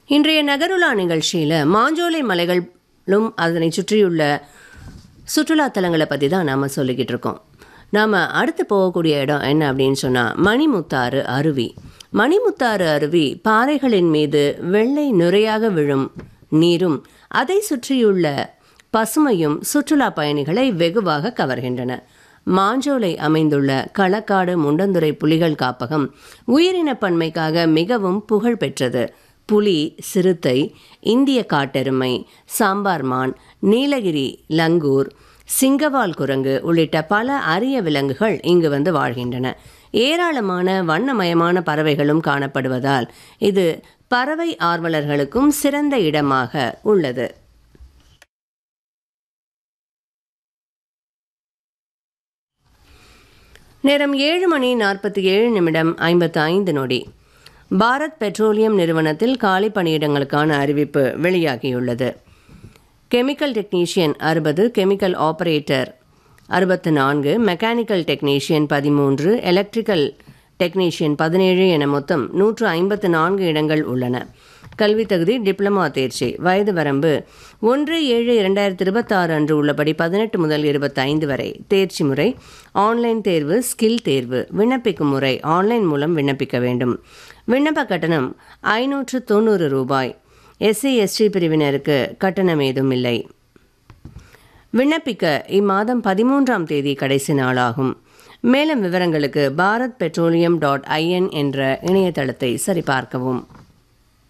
இன்றைய நகருலா நிகழ்ச்சியில் மாஞ்சோலை மலைகளும் அதனை சுற்றியுள்ள சுற்றுலா தலங்களை பற்றி தான் நாம் சொல்லிக்கிட்டு இருக்கோம் நாம் அடுத்து போகக்கூடிய இடம் என்ன அப்படின்னு சொன்னால் மணிமுத்தாறு அருவி மணிமுத்தாறு அருவி பாறைகளின் மீது வெள்ளை நுரையாக விழும் நீரும் அதை சுற்றியுள்ள பசுமையும் சுற்றுலா பயணிகளை வெகுவாக கவர்கின்றன மாஞ்சோலை அமைந்துள்ள களக்காடு முண்டந்துறை புலிகள் காப்பகம் உயிரின பன்மைக்காக மிகவும் புகழ் பெற்றது புலி சிறுத்தை இந்திய காட்டெருமை சாம்பார் மான் நீலகிரி லங்கூர் சிங்கவால் குரங்கு உள்ளிட்ட பல அரிய விலங்குகள் இங்கு வந்து வாழ்கின்றன ஏராளமான வண்ணமயமான பறவைகளும் காணப்படுவதால் இது பறவை ஆர்வலர்களுக்கும் சிறந்த இடமாக உள்ளது நேரம் ஏழு மணி நாற்பத்தி ஏழு நிமிடம் ஐம்பத்து ஐந்து நொடி பாரத் பெட்ரோலியம் நிறுவனத்தில் காலி பணியிடங்களுக்கான அறிவிப்பு வெளியாகியுள்ளது கெமிக்கல் டெக்னீஷியன் அறுபது கெமிக்கல் ஆபரேட்டர் அறுபத்து நான்கு மெக்கானிக்கல் டெக்னீஷியன் பதிமூன்று எலக்ட்ரிக்கல் டெக்னீஷியன் பதினேழு என மொத்தம் நூற்று ஐம்பத்து நான்கு இடங்கள் உள்ளன கல்வி தகுதி டிப்ளமா தேர்ச்சி வயது வரம்பு ஒன்று ஏழு இரண்டாயிரத்தி இருபத்தாறு அன்று உள்ளபடி பதினெட்டு முதல் இருபத்தைந்து வரை தேர்ச்சி முறை ஆன்லைன் தேர்வு ஸ்கில் தேர்வு விண்ணப்பிக்கும் முறை ஆன்லைன் மூலம் விண்ணப்பிக்க வேண்டும் விண்ணப்ப கட்டணம் ஐநூற்று தொண்ணூறு ரூபாய் எஸ்சி எஸ்டி பிரிவினருக்கு கட்டணம் ஏதும் இல்லை விண்ணப்பிக்க இம்மாதம் பதிமூன்றாம் தேதி கடைசி நாளாகும் மேலும் விவரங்களுக்கு பாரத் பெட்ரோலியம் டாட் ஐஎன் என்ற இணையதளத்தை சரிபார்க்கவும்